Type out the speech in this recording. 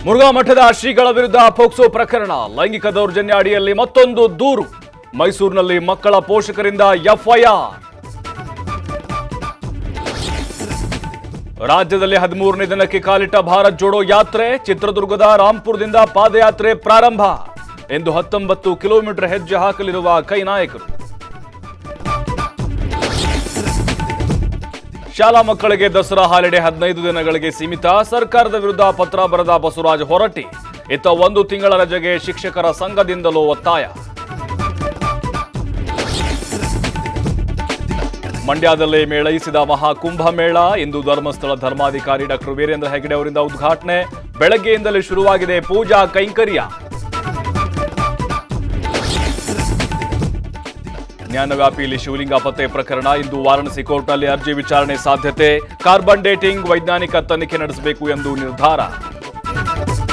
ಮುರುಘಾ ಮಠದ ಶ್ರೀಗಳ ವಿರುದ್ಧ ಪೋಕ್ಸೋ ಪ್ರಕರಣ ಲೈಂಗಿಕ ದೌರ್ಜನ್ಯ ಅಡಿಯಲ್ಲಿ ಮತ್ತೊಂದು ದೂರು ಮೈಸೂರಿನಲ್ಲಿ ಮಕ್ಕಳ ಪೋಷಕರಿಂದ ಎಫ್ಐಆರ್ ರಾಜ್ಯದಲ್ಲಿ ಹದಿಮೂರನೇ ದಿನಕ್ಕೆ ಕಾಲಿಟ್ಟ ಭಾರತ್ ಜೋಡೋ ಯಾತ್ರೆ ಚಿತ್ರದುರ್ಗದ ರಾಂಪುರದಿಂದ ಪಾದಯಾತ್ರೆ ಪ್ರಾರಂಭ ಎಂದು ಹತ್ತೊಂಬತ್ತು ಕಿಲೋಮೀಟರ್ ಹೆಜ್ಜೆ ಹಾಕಲಿರುವ ಕೈ ನಾಯಕರು ಶಾಲಾ ಮಕ್ಕಳಿಗೆ ದಸರಾ ಹಾಲಿಡೆ ಹದಿನೈದು ದಿನಗಳಿಗೆ ಸೀಮಿತ ಸರ್ಕಾರದ ವಿರುದ್ಧ ಪತ್ರ ಬರೆದ ಬಸವರಾಜ ಹೊರಟ್ಟಿ ಇತ್ತ ಒಂದು ತಿಂಗಳ ರಜೆಗೆ ಶಿಕ್ಷಕರ ಸಂಘದಿಂದಲೂ ಒತ್ತಾಯ ಮಂಡ್ಯದಲ್ಲಿ ಮೇಳೈಸಿದ ಮಹಾಕುಂಭ ಮೇಳ ಇಂದು ಧರ್ಮಸ್ಥಳ ಧರ್ಮಾಧಿಕಾರಿ ಡಾಕ್ಟರ್ ವೀರೇಂದ್ರ ಹೆಗಡೆ ಅವರಿಂದ ಉದ್ಘಾಟನೆ ಬೆಳಗ್ಗೆಯಿಂದಲೇ ಶುರುವಾಗಿದೆ ಪೂಜಾ ಕೈಂಕರ್ಯ ಜ್ಞಾನವ್ಯಾಪಿಯಲ್ಲಿ ಶಿವಲಿಂಗ ಪತ್ತೆ ಪ್ರಕರಣ ಇಂದು ವಾರಾಣಸಿ ಕೋರ್ಟ್ನಲ್ಲಿ ಅರ್ಜಿ ವಿಚಾರಣೆ ಸಾಧ್ಯತೆ ಕಾರ್ಬನ್ ಡೇಟಿಂಗ್ ವೈಜ್ಞಾನಿಕ ತನಿಖೆ ನಡೆಸಬೇಕು ಎಂದು ನಿರ್ಧಾರ